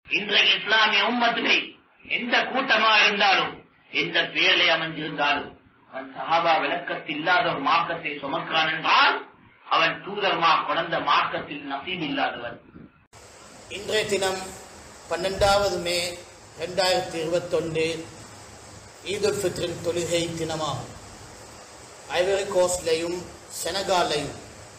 இன்றைய இஸ்லாமிய உம்மத்திலே எந்த கூட்டமா இருந்தாலும் எந்த பெயரிலே அமைந்திருந்தாலும் அவன் சஹாபா விளக்கத்தில் இல்லாத ஒரு மார்க்கத்தை சுமக்கிறான் என்றால் அவன் தூதர்மா குழந்த மார்க்கத்தில் நசீப் இல்லாதவன் இன்றைய தினம் பன்னெண்டாவது மே ரெண்டாயிரத்தி இருபத்தொன்று ஈதுல் ஃபித்ரின் தொழுகை தினமாகும் ஐவரி கோஸ்ட்லையும் செனகாலையும்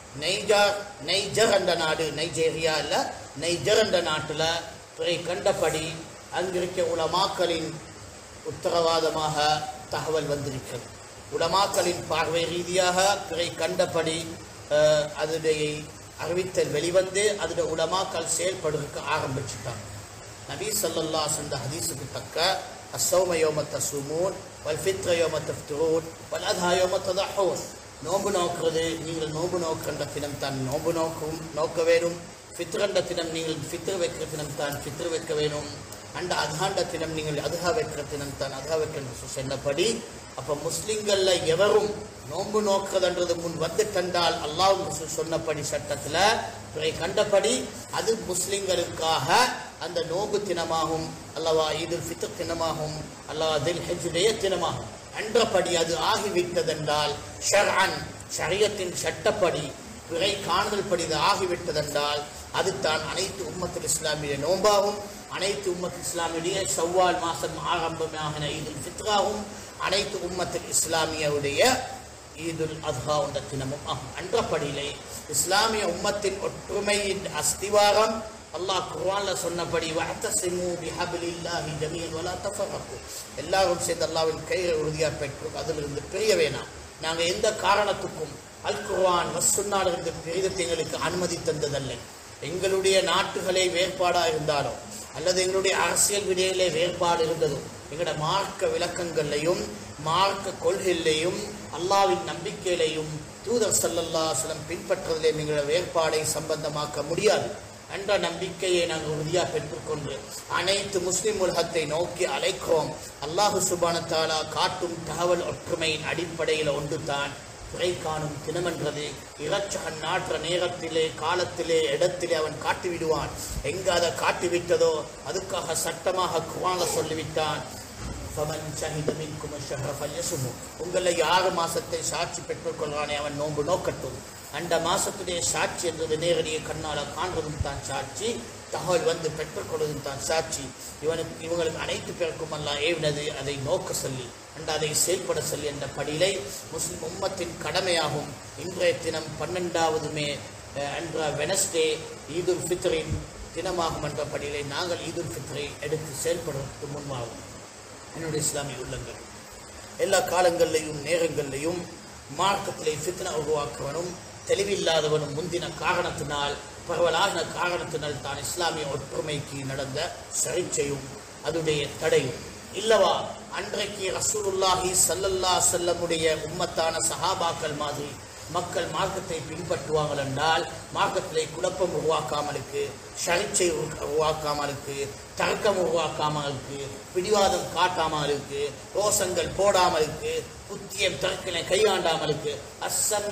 நைஜர் நைஜர் என்ற நாடு நைஜேரியா இல்ல நைஜர் என்ற நாட்டில் பிறை கண்டபடி அங்கிருக்க உலமாக்களின் உத்தரவாதமாக தகவல் வந்திருக்கிறது உலமாக்களின் பார்வை ரீதியாக பிறை கண்டபடி அஹ், அதனுடைய அறிவித்தல் வெளிவந்து அதோட உலமாக்கள் செயல்படுறதுக்கு ஆரம்பிச்சுட்டாங்க நபி ஸல்லல்லாஹு அலைஹி வஸல்லம் ஹதீஸுக்கு தக்க அஸ்ஸௌம யௌம தஸூமூன் வல் ஃபித்ர யௌம தஃப்துரூன் வல் அதஹா யௌம ததஹூன் நோன்பு நோக்கிறது நீங்கள் நோன்பு நோக்கின்ற தினம் தான் நோன்பு நோக்கும் நோக்க வேணும் ஃபித்ரண்ட தினம் நீங்கள் ஃபித்ர் வைக்கிற தினம் தான் ஃபித்ர் வைக்க வேணும் அண்ட அதாண்ட தினம் நீங்கள் அதுஹா வைக்கிற தினம் தான் அதுஹா வைக்கிற சொன்னபடி அப்ப முஸ்லிம்கள்ல எவரும் நோன்பு நோக்கிறதுன்றது முன் வந்து கண்டால் அல்லாஹ் ரசூல் சொன்னபடி சட்டத்துல பிறை கண்டபடி அது முஸ்லிம்களுக்காக அந்த நோன்பு தினமாகும் அல்லவா ஈதுல் ஃபித்ர் தினமாகும் அல்லவா தில் ஹெஜ்டைய தினமாகும் அன்றபடி அது ஆகிவிட்டதென்றால் ஷர்அன் ஷரியத்தின் சட்டப்படி பிறை காணுதல் படி இது ஆகிவிட்டதென்றால் அது தான் அனைத்து உம்மத்தில் இஸ்லாமிய நோம்பாகும் அனைத்து உம்மத்தில் இஸ்லாமியுடைய ஷவ்வால் மாசம் ஆரம்பமான ஈதுல் ஃபித்ராகும் அனைத்து உம்மத்தில் இஸ்லாமியவுடைய ஈதுல் அத்ஹா என்ற தினமும் ஆகும் அன்றபடியிலே இஸ்லாமிய உம்மத்தின் ஒற்றுமையின் அஸ்திவாரம் அல்லாஹ் குர்ஆன்ல சொன்னபடி வஅத்தஸிமு பிஹப்லில்லாஹி ஜமீஅன் வலா தஃபரகு எல்லாரும் சேர்ந்து அல்லாஹ்வின் கையை உறுதியாக பெற்று அதிலிருந்து பிரிய வேணாம் நாங்க எந்த காரணத்துக்கும் அல் குர்ஆன் வஸ்ஸுன்னாலிருந்து பிரிதத்தை எங்களுக்கு அனுமதி தந்ததல்ல எங்களுடைய நாட்டுகளே வேறுபாடா இருந்தாலோ அல்லது எங்களுடைய அரசியல் விடையிலே வேறுபாடு இருந்ததோ எங்களோட மார்க்க விளக்கங்களையும் மார்க்க கொள்கையிலையும் அல்லாவின் நம்பிக்கையிலையும் தூதர் ஸல்லல்லாஹு அலைஹி வஸல்லம் பின்பற்றுவதிலே எங்களோட வேறுபாடை சம்பந்தமாக்க முடியாது என்ற நம்பிக்கையை நாங்கள் உறுதியாக பெற்றுக்கொண்டு அனைத்து முஸ்லிம் உலகத்தை நோக்கி அழைக்கிறோம் அல்லாஹு சுபான தாலா காட்டும் தகவல் ஒற்றுமையின் அடிப்படையில் ஒன்று தான் துறை காணும் தினமென்றது இறச்சகன் நாற்ற நேரத்திலே காலத்திலே இடத்திலே அவன் காட்டிவிடுவான் எங்க அதை காட்டிவிட்டதோ அதுக்காக சட்டமாக குவான சொல்லிவிட்டான் ஃபமன் ஷஹித மின்கும் ஷஹர ஃபல்யசுமு உங்களை யாரு மாசத்தை சாட்சி பெற்றுக்கொள்வானே அவன் நோன்பு நோக்கட்டும் அந்த மாசத்துடைய சாட்சி என்றது நேரடிய கண்ணால காண்றதும் தான் சாட்சி தகவல் வந்து பெற்றுக்கொள்வதும் தான் சாட்சி இவனுக்கு இவங்களுக்கு அனைத்து பேருக்கும் எல்லாம் ஏவினது அதை நோக்க சொல்லி அண்ட் அதை செயல்பட சொல்லி என்ற படியிலை முஸ்லிம் உம்மத்தின் கடமையாகும் இன்றைய தினம் பன்னெண்டாவது மே அஹ், என்ற வெனஸ்டே ஈதுல் ஃபித்ரின் தினமாகும் என்ற படியிலே நாங்கள் ஈதுல் ஃபித்ரை எடுத்து செயல்படுவதற்கு முன்பாகும் என்னுடைய இஸ்லாமிய உள்ளங்கள் எல்லா காலங்களிலையும் நேரங்களிலையும் மார்க்கத்திலே ஃபித்னா உருவாக்குவனும் தெளிவில்லாதவனும் முந்தின காரணத்தினால் பரவலான காரணத்தினால் தான் இஸ்லாமிய ஒற்றுமைக்கு நடந்த சரிச்சையும் அதுடைய தடையும் இல்லவா அன்றைக்கு ரசூலுல்லாஹி ஸல்லல்லாஹு அலைஹி வஸல்லமுடைய உம்மத்தான சஹாபாக்கள் மாதிரி மக்கள் மார்க்கத்தை பின்பற்றுவார்கள் என்றால் மார்க்கத்திலே குழப்பம் உருவாக்காமலுக்கு சரிச்சை உரு- உருவாக்காமலுக்கு தர்க்கம் உருவாக்காமலுக்கு பிடிவாதம் காட்டாமலுக்கு ரோசங்கள் போடாமலுக்கு புத்தியம் தர்க்கனை கையாண்டாமலுக்கு அஸ்ஸன்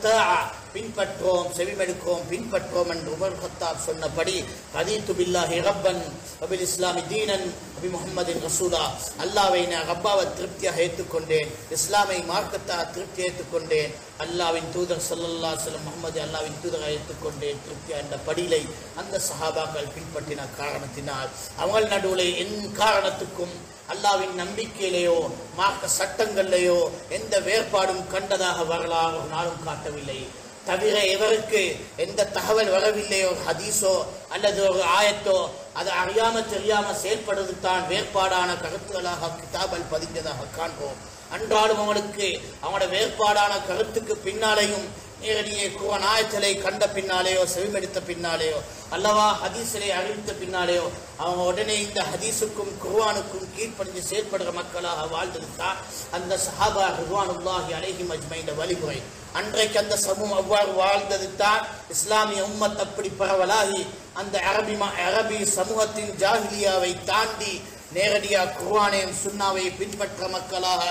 பின்பற்றுவோம் செவிமெடுக்கிறோம் பின்பற்றுவோம் என்று உமர் கத்தாப் சொன்னபடி ரதீத்து பில்லாஹி ரப்பன் அபில் இஸ்லாமி தீனன் அபி முஹம்மதின் ரசூலா அல்லாவை நான் ரப்பாவை திருப்தியாக ஏற்றுக்கொண்டேன் இஸ்லாமை மார்க்கத்தாக திருப்தி ஏற்றுக்கொண்டேன் அல்லாவின் தூதர் ஸல்லல்லாஹு அலைஹி வஸல்லம் முஹம்மது அல்லாவின் தூதரை ஏற்றுக்கொண்டேன் திருப்தி என்ற படியிலை அந்த சஹாபாக்கள் பின்பற்றின காரணத்தினால் அவங்கள் நடுவில் என் காரணத்துக்கும் அல்லாவின் நம்பிக்கையிலேயோ மார்க்க சட்டங்களிலேயோ எந்த வேறுபாடும் கண்டதாக வரலாறு ஒரு நாளும் காட்டவில்லை தவிர எவருக்கு எந்த தகவல் வரவில்லையோ ஒரு ஹதீஸோ அல்லது ஒரு ஆயத்தோ அது அறியாம தெரியாம செயல்படுவது தான் வேறுபாடான கருத்துக்களாக கிதாபல் பதிந்ததாக காண்போம் அன்றாடும் அவனுக்கு அவனோட வேறுபாடான கருத்துக்கு பின்னாலேயும் நேரடியே குரான் ஆயத்தலை கண்ட பின்னாலேயோ செவிமெடுத்த பின்னாலேயோ அல்லவா ஹதீஸலை அறிவித்த பின்னாலேயோ அவங்க உடனே இந்த ஹதீஸுக்கும் குர்ஆனுக்கும் கீழ்ப்படிஞ்சு செயல்படுற மக்களாக வாழ்ந்திருந்தார் அந்த சஹாபா ரிதுவானுல்லாஹி அலைஹி மஜ்மையின் வழிமுறை அன்றைக்கு அந்த சமூகம் அவ்வாறு வாழ்ந்தது தான் இஸ்லாமிய உம்மத் அப்படி பரவலாகி அந்த அரபி ம- அரபி சமூகத்தின் ஜாஹிலியாவை தாண்டி நேரடியாக குர்ஆனையும் சுன்னாவை பின்பற்ற மக்களாக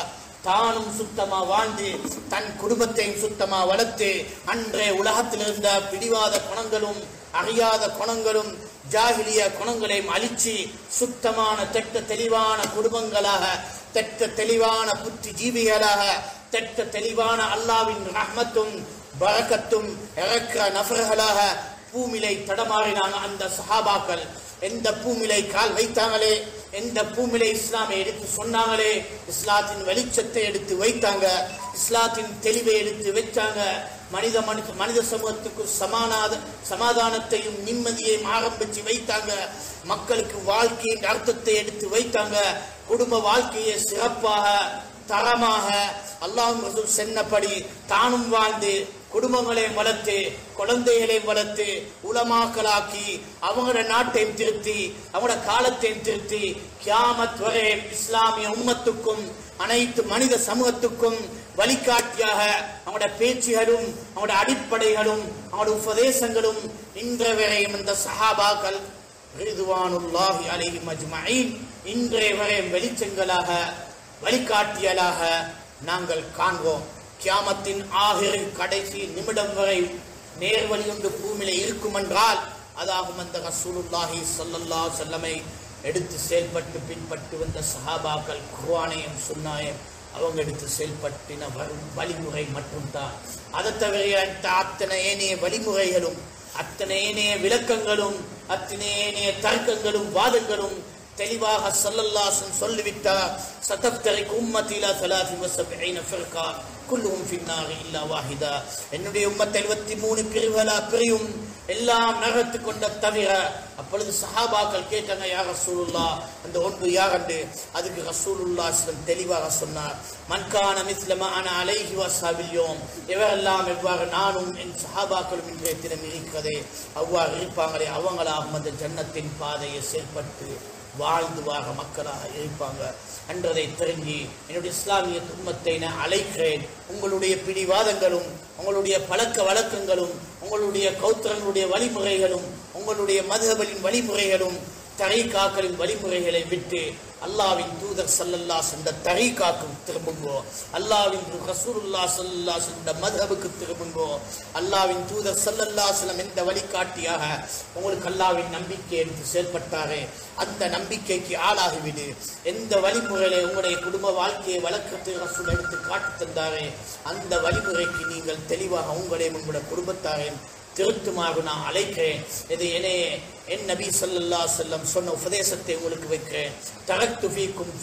தானும் சுத்தமா வாழ்ந்து தன் குடும்பத்தையும் சுத்தமா வளர்த்து அன்றே உலகத்தில் இருந்த பிடிவாத குணங்களும் அறியாத குணங்களும் ஜாகிலிய குணங்களையும் அழிச்சு சுத்தமான தெட்ட தெளிவான குடும்பங்களாக தெட்ட தெளிவான புத்தி ஜீவிகளாக தெட்ட தெளிவான அல்லாவின் ரஹ்மத்தும் பரக்கத்தும் இறக்கிற நபர்களாக பூமிலை தடமாறினாங்க அந்த சஹாபாக்கள் எந்த பூமிலை கால் வைத்தாங்களே எந்த பூமிலை இஸ்லாமை எடுத்து சொன்னாங்களே இஸ்லாத்தின் வெளிச்சத்தை எடுத்து வைத்தாங்க இஸ்லாத்தின் தெளிவை எடுத்து வச்சாங்க மனித மனித மனித சமூகத்துக்கு சமானாத சமாதானத்தையும் நிம்மதியையும் ஆரம்பிச்சு வைத்தாங்க மக்களுக்கு வாழ்க்கையின் அர்த்தத்தை எடுத்து வைத்தாங்க குடும்ப வாழ்க்கையை சிறப்பாக தரமாக அல்லாஹ் ரசூல் சென்னபடி தானும் வாழ்ந்து குடும்பங்களை வளர்த்து குழந்தைகளை வளர்த்து உலமாக்கலாக்கி அவங்களோட நாட்டையும் திருத்தி அவங்களோட காலத்தையும் திருத்தி கியாமத் வரை இஸ்லாமிய உம்மத்துக்கும் அனைத்து மனித சமூகத்துக்கும் வழிகாட்டியாக அவங்களோட பேச்சுகளும் அவங்களோட அடிப்படைகளும் அவங்களோட உபதேசங்களும் இன்ற வரையும் இந்த சஹாபாக்கள் ரிதுவானுல்லாஹி அலைஹிம் அஜ்மஈன் இன்றைய வரையும் வெளிச்சங்களாக வழிகாட்டியலாக நாங்கள் காண்போம் கியாமத்தின் ஆகிற கடைசி நிமிடம் வரை நேர்வழி ஒன்று பூமியில இருக்கும் என்றால் அதாகும் அந்த ரசூலுல்லாஹி ஸல்லல்லாஹு அலைஹி வஸல்லமை எடுத்து செயல்பட்டு பின்பட்டு வந்த சஹாபாக்கள் குர்ஆனையும் சுன்னாயம் அவங்க எடுத்து செயல்பட்டின வரும் வழிமுறை மட்டும்தான் அதை தவிர அந்த அத்தனை ஏனைய வழிமுறைகளும் அத்தனை ஏனைய விளக்கங்களும் அத்தனை ஏனைய தர்க்கங்களும் வாதங்களும் தெளிவாக சல்லல்லாசன் சொல்லிவிட்டார் சதப்தரிக்கு உம்மத்திலா சலாசி வசபைன ஃபிர்கா குல்லுவும் ஃபின்னாரி இல்லா வாஹிதா என்னுடைய உம்மத் எழுபத்தி மூணு பிரிவுகளா பிரியும் எல்லாம் நகர்த்து கொண்ட தவிர அப்பொழுது சஹாபாக்கள் கேட்டாங்க யார் ரசூலுல்லா அந்த ஒன்று யார் என்று அதுக்கு ரசூலுல்லா சிலம் தெளிவாக சொன்னார் மன்கான மிஸ்லம அன அலைஹி வசாபில்யோம் இவரெல்லாம் எவ்வாறு நானும் என் சஹாபாக்களும் இன்றைய தினம் இருக்கிறதே அவ்வாறு இருப்பாங்களே அவங்களாகும் அந்த ஜன்னத்தின் பாதையை செயல்பட்டு வாழ்ந்து வார மக்களாக இருப்பாங்க என்றதை தெரிஞ்சு என்னுடைய இஸ்லாமிய துன்பத்தை நான் அழைக்கிறேன் உங்களுடைய பிடிவாதங்களும் உங்களுடைய பழக்க வழக்கங்களும் உங்களுடைய கௌத்திரங்களுடைய வழிமுறைகளும் உங்களுடைய மதுகபலின் வழிமுறைகளும் தரீகாக்களின் வழிமுறைகளை விட்டு அல்லாவின் தூதர் சல்லல்லா சென்ற தரீகாக்கும் திரும்புங்கோ அல்லாவின் ரசூலுல்லா சல்லல்லா சென்ற மதுஹபுக்கு திரும்புங்கோ அல்லாவின் தூதர் சல்லல்லா செல்லம் எந்த வழிகாட்டியாக உங்களுக்கு அல்லாவின் நம்பிக்கை எடுத்து செயல்பட்டாரே அந்த நம்பிக்கைக்கு ஆளாகிவிடு எந்த வழிமுறையில உங்களுடைய குடும்ப வாழ்க்கையை வளர்க்கறது ரசூல் எடுத்து காட்டு தந்தாரே அந்த வழிமுறைக்கு நீங்கள் தெளிவாக உங்களையும் உங்களுடைய குடும்பத்தாரையும் திருத்துமாறு நான் அழைக்கிறேன் இது என்னே என் நபி ஸல்லல்லாஹு அலைஹி வஸல்லம் சொன்ன உபதேசத்தை உங்களுக்கு வைக்கிறேன் தரக்து ஃபீக்கும்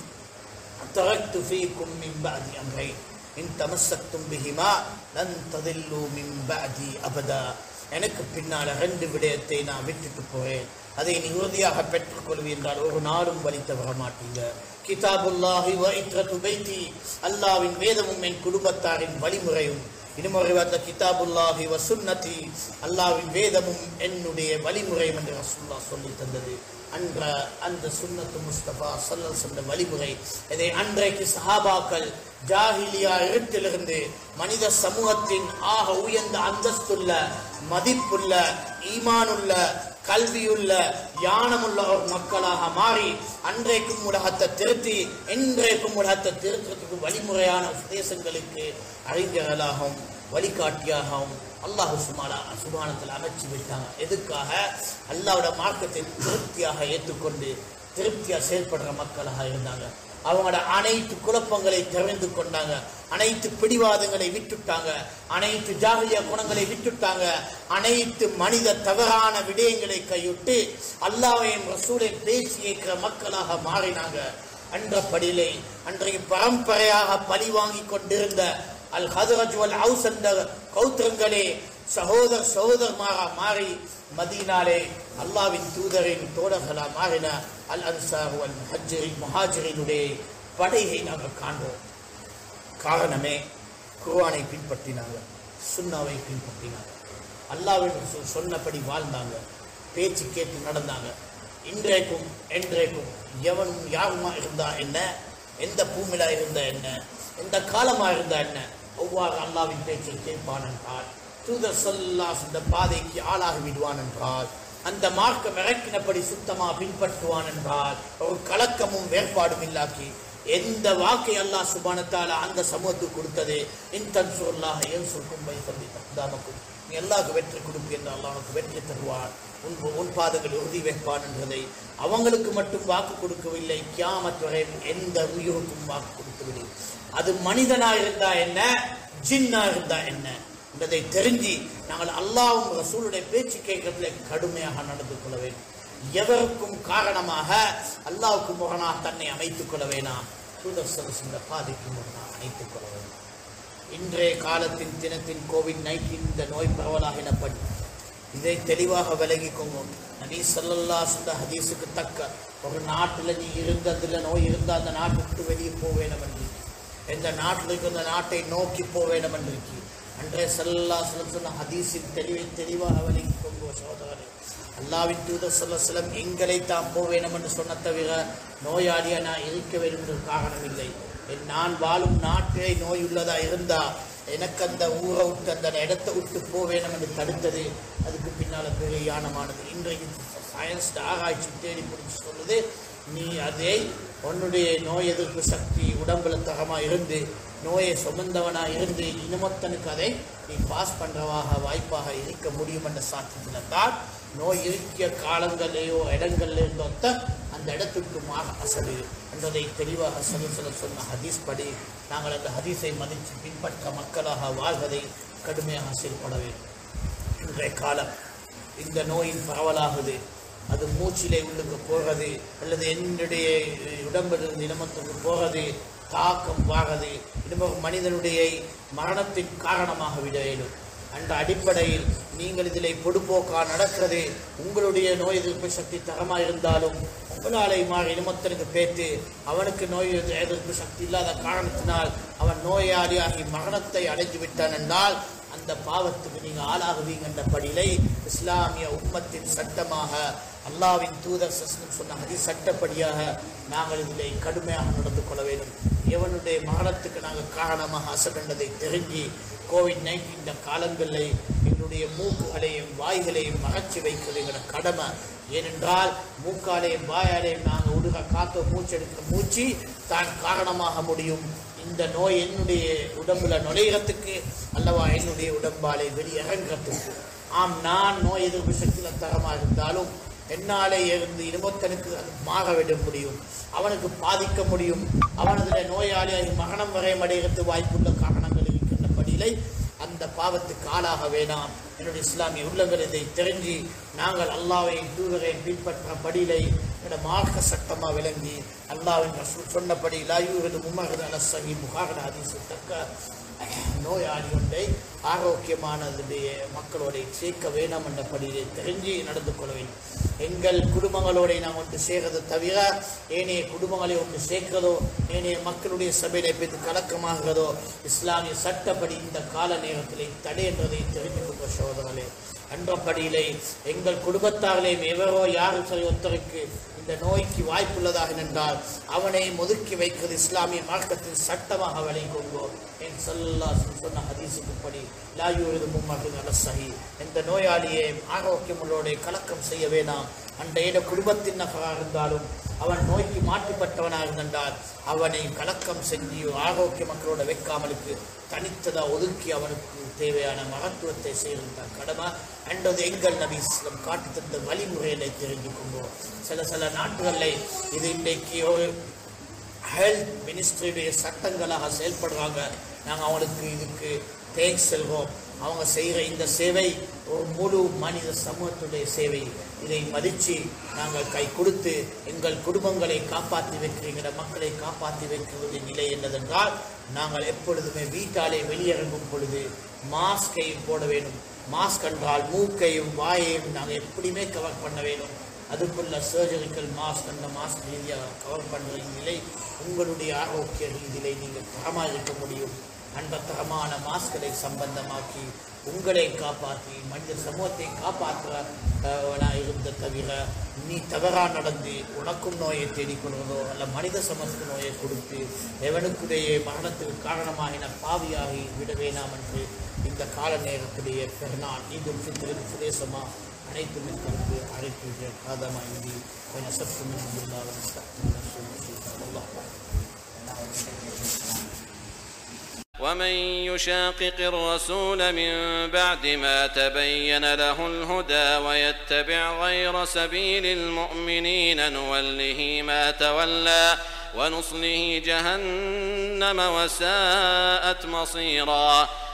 தரக்து ஃபீக்கும் மின் பஅதி அம்ரை இன் தமஸ்ஸக்தும் பிஹிமா லன் ததில்லு மின் பஅதி அபதா எனக்கு பின்னால ரெண்டு விடயத்தை நான் விட்டுட்டு போறேன் அதை நீ உறுதியாக பெற்றுக்கொள்வி என்றால் ஒரு நாளும் வழி தவற மாட்டீங்க கிதாபுல்லாஹி வ இத்ரத்து பைத்தி அல்லாவின் வேதமும் என் குடும்பத்தாரின் வழிமுறையும் இன்னுமொரு அந்த கிதாபுல்லாஹி வ சுன்னதி அல்லாவின் வேதமும் என்னுடைய வழிமுறையும் என்று ரசூல்லா சொல்லி தந்தது அன்ற அந்த சுன்னத்து முஸ்தபா சொல்ல சொன்ன வழிமுறை இதை அன்றைக்கு சஹாபாக்கள் ஜாஹிலியா இருட்டிலிருந்து மனித சமூகத்தின் ஆக உயர்ந்த அந்தஸ்துள்ள மதிப்புள்ள ஈமானுள்ள கல்வியுள்ள ஞானமுள்ள ஒரு மக்களாக மாறி அன்றைக்கும் உலகத்தை திருத்தி இன்றைக்கும் உலகத்தை திருத்தத்துக்கு வழிமுறையான உபதேசங்களுக்கு அறிஞர்களாகவும் வழிகாட்டியாகவும் அல்லாஹு சுமாலா சுபானத்தில் அமைச்சு விட்டாங்க எதுக்காக அல்லாவோட மார்க்கத்தை திருப்தியாக ஏற்றுக்கொண்டு திருப்தியாக செயல்படுற மக்களாக இருந்தாங்க அவங்களோட அனைத்து குழப்பங்களை தெரிந்து கொண்டாங்க அனைத்து பிடிவாதங்களை விட்டுட்டாங்க அனைத்து ஜாகிய குணங்களை விட்டுட்டாங்க அனைத்து மனித தவறான விடயங்களை கைவிட்டு அல்லாவையும் ரசூலை பேசி கேட்கிற மக்களாக மாறினாங்க அன்றபடியிலே அன்றைக்கு பரம்பரையாக பழி வாங்கி கொண்டிருந்த அல் ஹதரஜ் வல் ஹவுஸ் என்ற கௌத்திரங்களே சகோதர சகோதரமாக மாறி மதீனாலே அல்லாவின் தூதரின் தோழர்களா மாறின அல் அன்சார் அல் முஹஜ்ஜரின் முஹாஜரினுடைய படையை நாங்கள் காண்போம் காரணமே குர்ஆனை பின்பற்றினாங்க சுன்னாவை பின்பற்றினாங்க அல்லாவின் ரசூல் சொன்னபடி வாழ்ந்தாங்க பேச்சு கேட்டு நடந்தாங்க இன்றைக்கும் என்றைக்கும் எவனும் யாருமா இருந்தா என்ன எந்த பூமிலா இருந்தா என்ன எந்த காலமா இருந்தா என்ன ஒவ்வாறு அல்லாவின் பேச்சை கேட்பான் என்றால் தூதர் சொல்லாஸ் இந்த பாதைக்கு ஆளாகி விடுவான் என்றால் அந்த மார்க்கம் இறக்கினபடி சுத்தமா பின்பற்றுவான் என்றால் ஒரு கலக்கமும் வேறுபாடும் இல்லாக்கி எந்த வாக்கை அல்லாஹ் சுபானத்தால அந்த சமூகத்துக்கு கொடுத்தது இன் தன்சுல்லாஹ் ஏன் சொல்கும் வைத்தம்பி தாமக்கும் நீ எல்லாருக்கும் வெற்றி கொடுப்பு என்று அல்லாஹ் உனக்கு வெற்றி தருவார் உன் உன் பாதங்கள் உறுதி வைப்பான் என்பதை அவங்களுக்கு மட்டும் வாக்கு கொடுக்கவில்லை கியாமத் வரை எந்த உயிருக்கும் வாக்கு கொடுக்கவில்லை அது மனிதனா இருந்தா என்ன ஜின்னா இருந்தா என்ன என்பதை தெரிஞ்சு நாங்கள் அல்லாஹ்வும் ரசூலுடைய பேச்சு கேட்கறதுல கடுமையாக நடந்து கொள்ள வேண்டும் எவருக்கும் காரணமாக அல்லாஹ்வுக்கு முரணா தன்னை அமைத்துக் கொள்ள வேணாம் தூதர் சரசிந்த பாதைக்கு முரணா அமைத்துக் கொள்ள வேண்டும் இன்றைய காலத்தின் தினத்தின் கோவிட் நைன்டீன் இந்த நோய் பரவலாக எனப்படும் இதை தெளிவாக விலகிக்கோங்க நபி ஸல்லல்லாஹு அலைஹி வஸல்லம் ஹதீஸுக்கு தக்க ஒரு நாட்டில் நீ இருந்ததுல நோய் இருந்தால் அந்த நாட்டை விட்டு வெளியே போக வேண்டும் என்று எந்த நாட்டில் இருக்க அந்த நாட்டை நோக்கி போக வேண்டும் என்று இருக்கு அன்றைய ஸல்லல்லாஹு அலைஹி வஸல்லம் சொன்ன ஹதீஸின் தெளிவை தெளிவாக விலகிக்கோங்க சகோதரரே அல்லாவின் தூதர் ஸல்லல்லாஹு அலைஹி வஸல்லம் எங்களை தான் போக வேண்டும் என்று சொன்ன தவிர நோயாளியா நான் இருக்க வேண்டும் என்ற காரணம் இல்லை என் நான் வாழும் நாட்டிலே நோய் உள்ளதா இருந்தா எனக்கு அந்த ஊரை விட்டு அந்த இடத்தை விட்டு போக வேணும் என்று தடுத்தது அதுக்கு பின்னால் பெரியானமானது இன்றைக்கு சயின்ஸ் ஆராய்ச்சி தேடி பிடிச்சி சொல்லுது நீ அதை உன்னுடைய நோய் எதிர்ப்பு சக்தி உடம்புல தகமா இருந்து நோயை சுமந்தவனா இருந்து இனமொத்தனுக்கு அதை நீ பாஸ் பண்றவாக வாய்ப்பாக இருக்க முடியும் என்ற சாத்தியத்தில் தான் நோய் இருக்கிய காலங்களிலேயோ இடங்கள்ல இருந்தொத்த அந்த இடத்துக்கு மாக அசடு என்பதை தெளிவாக சொல்ல சொல்ல சொன்ன ஹதீஸ் படி நாங்கள் அந்த ஹதீஸை மதித்து பின்பற்ற மக்களாக வாழ்வதை கடுமையாக செயல்பட வேண்டும் இன்றைய காலம் இந்த நோயின் பரவலாகுது அது மூச்சிலே உள்ளுக்கு போகிறது அல்லது என்னுடைய உடம்பிலிருந்து இனமத்துக்கு போகிறது தாக்கம் வாகிறது இன்னும் மனிதனுடைய மரணத்தின் காரணமாக விட வேண்டும் அந்த அடிப்படையில் நீங்கள் இதில் பொடுபோக்கா நடக்கிறது உங்களுடைய நோய் எதிர்ப்பு சக்தி தரமாக இருந்தாலும் உங்களாலே மாறி இனமத்தனுக்கு பேத்து அவனுக்கு நோய் எதிர்ப்பு சக்தி இல்லாத காரணத்தினால் அவன் நோயாளியாகி மரணத்தை அடைந்து விட்டான் என்றால் அந்த பாவத்துக்கு நீங்க ஆளாகுவீங்க என்ற படியிலை இஸ்லாமிய உம்மத்தின் சட்டமாக அல்லாவின் தூதர் சஸ்னம் சொன்ன அதி சட்டப்படியாக நாங்கள் இதில் கடுமையாக நடந்து கொள்ள வேண்டும் எவனுடைய மரணத்துக்கு நாங்கள் காரணமாக அசகண்டதை தெரிஞ்சு கோவிட் நைன்டீன் இந்த காலங்களில் எங்களுடைய மூக்குகளையும் வாய்களையும் மறைச்சி வைக்கிறது எங்களோட கடமை ஏனென்றால் மூக்காலையும் வாயாலையும் நாங்கள் உடுக காத்த மூச்செடுக்க மூச்சு தான் காரணமாக முடியும் இந்த நோய் என்னுடைய உடம்புல நுழைகிறதுக்கு அல்லவா என்னுடைய உடம்பாலே வெளியிறங்கிறதுக்கு ஆம் நான் நோய் எதிர்ப்பு சக்தியில் தரமாக இருந்தாலும் என்னாலே இருந்து இருபத்தனுக்கு அது மாக விட முடியும் அவனுக்கு பாதிக்க முடியும் அவனதுல நோயாளியாகி மரணம் வரை அடைகிறது வாய்ப்புள்ள காரணங்கள் இருக்கின்ற படியிலை அந்த பாவத்துக்கு ஆளாக வேணாம் என்னுடைய இஸ்லாமிய உள்ளங்கள் இதை தெரிஞ்சு நாங்கள் அல்லாவை தூதரை பின்பற்ற படியிலை என்னோட மார்க்க சட்டமாக விளங்கி அல்லாவின் ரசூல் சொன்னபடி லாயூரது முமகது அலசகி முகாகன அதிசு தக்க நோயாளி ஒன்றை ஆரோக்கியமானதுடைய மக்களோட சேர்க்க வேணாம் என்ற படியிலே தெரிஞ்சு நடந்து கொள்ள வேண்டும் எங்கள் குடும்பங்களோட நாம் ஒன்று சேர்றதை தவிர ஏனைய குடும்பங்களை ஒன்று சேர்க்கிறதோ ஏனைய மக்களுடைய சபையில போய் கலக்கமாகிறதோ இஸ்லாமிய சட்டப்படி இந்த கால நேரத்திலே தடை என்றதை தெரிந்து கொண்ட சோதரர்களே அன்றபடியிலே எங்கள் குடும்பத்தார்களே எவரோ யாரும் சரி ஒருத்தருக்கு இந்த நோய்க்கு வாய்ப்புள்ளதாக நின்றால் அவனை ஒதுக்கி வைக்கிறது இஸ்லாமிய மார்க்கத்தின் சட்டமாக விளைங்கொண்டோ என் சொல்லா சொன்ன ஹதீஸுக்கு படி லாயூரது மும்மது நலசகி இந்த நோயாளியை ஆரோக்கியமுள்ளோட கலக்கம் செய்ய வேணாம் அந்த ஏட குடும்பத்தின் நகராக இருந்தாலும் அவன் நோய்க்கு மாற்றுப்பட்டவனாக இருந்தால் அவனை கலக்கம் செஞ்சு ஆரோக்கிய மக்களோட வைக்காமலுக்கு தனித்ததா ஒதுக்கி அவனுக்கு தேவையான மகத்துவத்தை செய்கின்ற கடமை என்றது எங்கள் நபி இஸ்லாம் காட்டி தந்த வழிமுறைகளை தெரிஞ்சு கொண்டோம் சில சில நாட்டுகளில் இது இன்றைக்கு ஒரு ஹெல்த் மினிஸ்ட்ரியுடைய சட்டங்களாக செயல்படுறாங்க நாங்கள் அவங்களுக்கு இதுக்கு தேங்க்ஸ் செல்வோம் அவங்க செய்கிற இந்த சேவை ஒரு முழு மனித சமூகத்துடைய சேவை இதை மதித்து நாங்கள் கை கொடுத்து எங்கள் குடும்பங்களை காப்பாற்றி வைக்கிறீங்கிற மக்களை காப்பாற்றி வைக்கிறது நிலை என்னதென்றால் நாங்கள் எப்பொழுதுமே வீட்டாலே வெளியிறங்கும் பொழுது மாஸ்கை போட வேண்டும் மாஸ்க் என்றால் மூக்கையும் வாயையும் நாங்கள் எப்படியுமே கவர் பண்ண வேண்டும் அதுக்குள்ள சர்ஜரிக்கல் மாஸ்க் அந்த மாஸ்க் ரீதியாக கவர் பண்ணுற நிலை உங்களுடைய ஆரோக்கிய ரீதியிலே நீங்கள் தரமாக இருக்க முடியும் அந்த தரமான மாஸ்களை சம்பந்தமாக்கி உங்களை காப்பாற்றி மனித சமூகத்தை காப்பாற்றுவனா இருந்த தவிர நீ தவறா நடந்து உனக்கும் நோயை தேடிக்கொள்வதோ அல்ல மனித சமூகத்துக்கு நோயை கொடுத்து எவனுக்குடைய மரணத்துக்கு காரணமாகின பாவியாகி விட வேணாம் என்று இந்த கால நேரத்திலேயே பெருநாள் இதும் சித்திரின் சுதேசமா அனைத்து மக்களுக்கு அழைப்பு காதமா இந்தி கொஞ்சம் சற்று மின் அல்லாஹ் ومن يشاقق الرسول من بعد ما تبين له الهدى ويتبع غير سبيل المؤمنين نوله ما تولى ونصله جهنم وساءت مصيرا